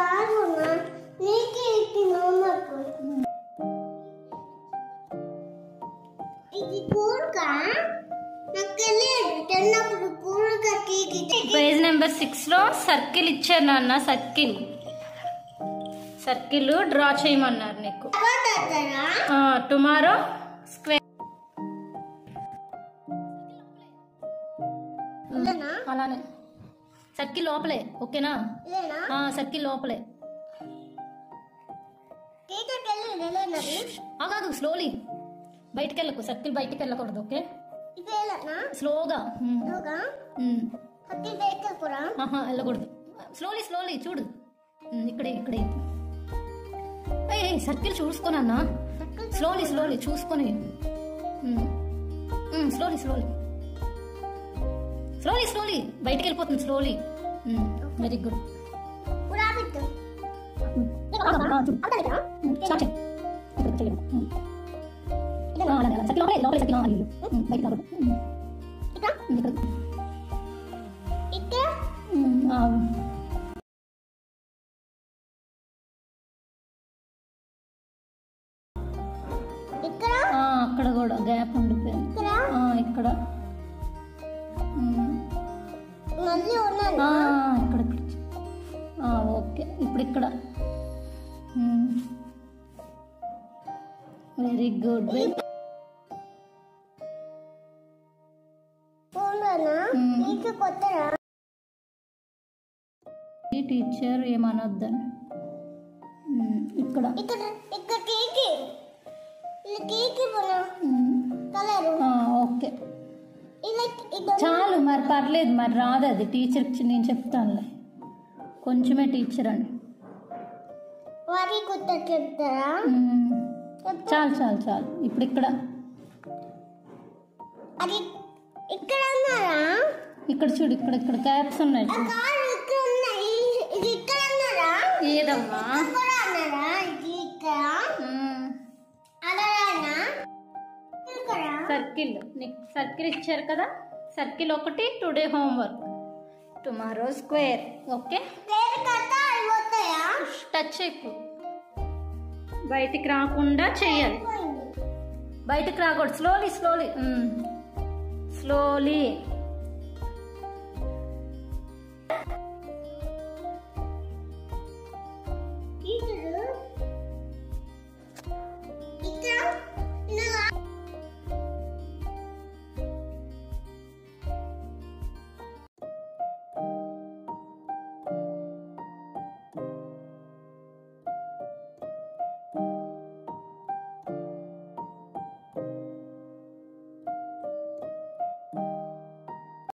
రాదు నీకే హోంవర్క్ ఇది కూరగా నాకు తెలియదు తిన్నప్పుడు కూరగా తీకి పేజ్ నెంబర్ సిక్స్ లో సర్కిల్ ఇచ్చారు నాన్న సర్కిల్ సర్కిల్ డ్రా చేయమన్నారు నీకు తాతారా టుమారో స్క్వేర్ ఇదేనా అలానే సర్కిల్ లోపలే ఓకేనా ఇదేనా సర్కిల్ లోపలే టీచర్కి వెళ్ళి వెళ్ళినది ఆగాదు స్లోలీ బయటికి వెళ్ళకు సర్కిల్ బయటికి వెళ్ళకూడదు ఓకే ఇది వెళ్ళనా స్లోగా ఉమ్, నువ్వుగా ఉమ్. హత్తి దగ్గర కూడా ఆహా వెళ్ళకూడదు స్లోలీ స్లోలీ చూడు ఉమ్, ఇక్కడే ఇక్కడే ఏ సర్కిల్ చూసుకోనన్నా స్లోలీ స్లోలీ చూసుకొని స్లోలీ స్లోలీ స్లోలీ స్లోలీ బయటికి వెళ్ళిపోతుంది స్లోలీ వెరీ గుడ్ కూడా పెట్టు ఇక్కడ ఇక్కడ అక్కడ కూడా గ్యాప్ ఉండిపోయింది ఇక్కడ ఆ, ఇక్కడ ఉమ్. మళ్ళీ ఉన్నాను ఆ, ఇక్కడ ఇక్కడ ఆ, ఓకే ఇప్పుడు ఇక్కడ వెరీ గుడ్ వెరీ ఫోన్లోనా మ్మ్. నీకు కొత్తరా టీచర్ ఏమనొద్దని ఉమ్, ఇక్కడ ఇక్కడ ఇక్కడ కేకి ఇలా కేకి పోనా ఉమ్, కలరు ఆ, ఓకే ఇలా ఇది చాలు మరి పర్లేదు మరి రాదు అది టీచర్కి నేను చెప్తానులే కొంచెమే టీచర్ అండి వారి కొత్త చెప్తారా ఉమ్, చెప్తా. చాలు చాలు చాలు ఇప్పుడు ఇక్కడ అది ఇక్కడ ఉన్నారా ఇక్కడ చూడు ఇక్కడ ఇక్కడ క్యాప్స్ ఉన్నాయి ఆ చూడు కారు ఇక్కడ ఉన్నాయి ఇది ఇక్కడ ఉన్నారా ఏదమ్మా ఇక్కడ కూడా ఉన్నారా ఇది ఇక్కడ ఉమ్, అలానా ఇక్కడ సర్కిల్ నీకు సర్కిల్ ఇచ్చారు కదా సర్కిల్ ఒకటి today homework tomorrow square okay వేరే కథ అయిపోతాయా టచ్ చేయకు బయటికి రాకుండా చెయ్యాలి బయటికి రాకూడదు స్లోలీ స్లోలీ స్లోలీ